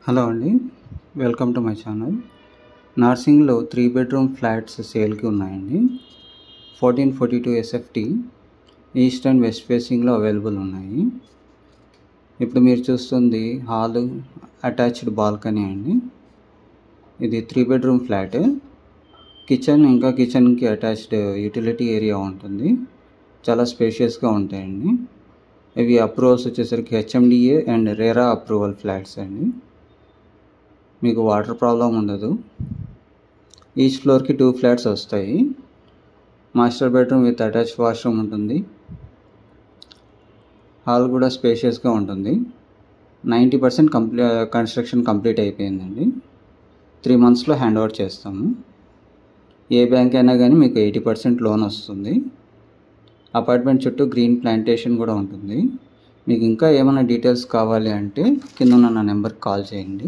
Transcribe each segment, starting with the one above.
hello అండి welcome to my channel నార్సింగ్లో three bedroom flats సేల్కి ఉన్నాయండి fourteen forty two SFT east and west ఫేసింగ్లో అవైలబుల్ ఉన్నాయి ఇప్పుడు మీరు చూస్తుంది హాల్ అటాచ్డ్ బాల్కనీ అండి ఇది త్రీ బెడ్రూమ్ ఫ్లాట్ కిచెన్ ఇంకా కిచెన్కి అటాచ్డ్ యూటిలిటీ ఏరియా ఉంటుంది చాలా స్పేషియస్గా ఉంటాయండి ఇవి అప్రూవల్స్ వచ్చేసరికి HMDA and RERA approval flats అండి మీకు వాటర్ ప్రాబ్లం ఉండదు ఈచ్ ఫ్లోర్కి టూ ఫ్లాట్స్ వస్తాయి master bedroom with attach washroom ఉంటుంది హాల్ కూడా స్పేషియస్గా ఉంటుంది నైంటీ పర్సెంట్ కంప్లీ కన్స్ట్రక్షన్ కంప్లీట్ అయిపోయిందండి త్రీ మంత్స్లో హ్యాండ్ ఓవర్ చేస్తాము ఏ బ్యాంక్ అయినా కానీ మీకు ఎయిటీ పర్సెంట్ లోన్ వస్తుంది అపార్ట్మెంట్ చుట్టూ గ్రీన్ ప్లాంటేషన్ కూడా ఉంటుంది మీకు ఇంకా ఏమైనా డీటెయిల్స్ కావాలి అంటే కింద ఉన్న నా నెంబర్కి కాల్ చేయండి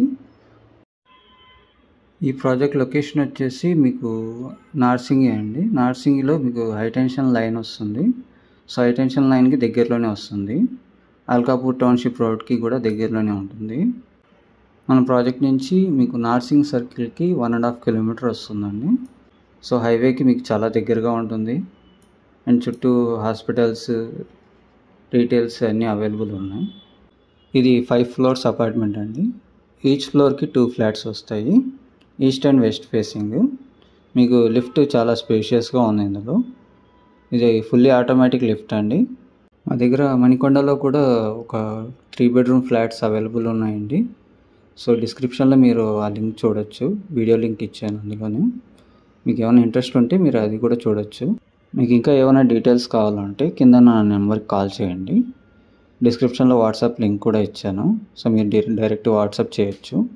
ఈ ప్రాజెక్ట్ లొకేషన్ వచ్చేసి మీకు నార్సింగి అండి నార్సింగిలో మీకు హైటెన్షన్ లైన్ వస్తుంది సో హైటెన్షన్ లైన్కి దగ్గరలోనే వస్తుంది అల్కాపూర్ టౌన్షిప్ రోడ్కి కూడా దగ్గరలోనే ఉంటుంది మన ప్రాజెక్ట్ నుంచి మీకు నార్సింగ్ సర్కిల్కి వన్ అండ్ హాఫ్ కిలోమీటర్ వస్తుందండి సో హైవేకి మీకు చాలా దగ్గరగా ఉంటుంది అండ్ చుట్టూ హాస్పిటల్స్ రీటైల్స్ అన్నీ అవైలబుల్ ఉన్నాయి ఇది ఫైవ్ ఫ్లోర్స్ అపార్ట్మెంట్ అండి ఈచ్ ఫ్లోర్కి టూ ఫ్లాట్స్ వస్తాయి ఈస్ట్ అండ్ వెస్ట్ ఫేసింగ్ మీకు లిఫ్ట్ చాలా స్పేషియస్గా ఉంది ఇందులో ఇది ఫుల్లీ ఆటోమేటిక్ లిఫ్ట్ అండి మా దగ్గర మణికొండలో కూడా ఒక త్రీ బెడ్రూమ్ ఫ్లాట్స్ అవైలబుల్ ఉన్నాయండి సో డిస్క్రిప్షన్లో మీరు ఆ లింక్ చూడొచ్చు వీడియో లింక్ ఇచ్చాను అందులోనే మీకు ఏమైనా ఇంట్రెస్ట్ ఉంటే మీరు అది కూడా చూడొచ్చు మీకు ఇంకా ఏమైనా డీటెయిల్స్ కావాలంటే కింద నా నెంబర్కి కాల్ చేయండి డిస్క్రిప్షన్లో వాట్సాప్ లింక్ కూడా ఇచ్చాను సో మీరు డైరెక్ట్ వాట్సాప్ చేయొచ్చు